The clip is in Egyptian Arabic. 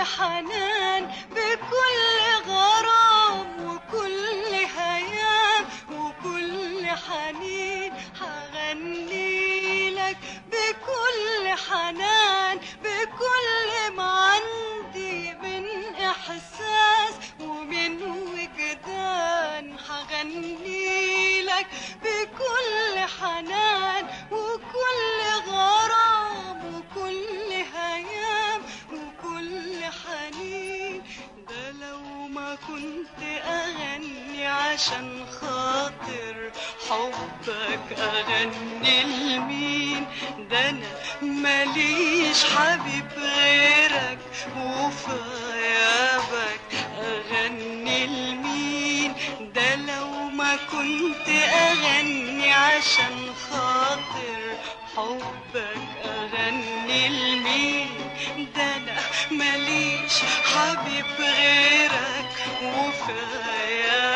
حنان بكل غرام وكل هيام وكل حنين هغني لك بكل حنان بكل ما عندي من احساس ومن وجدان هغني لك بكل حنان وكل غرام وكل هيام وكل حنين ده لو ما كنت اغني عشان خاطر حبك اغني لمين ده انا ماليش حبيب غيرك وفي غيابك اغني لمين ده لو ما كنت اغني عشان خاطر حبك اغني لمين ده انا ماليش حبيب غيرك وفي غيابك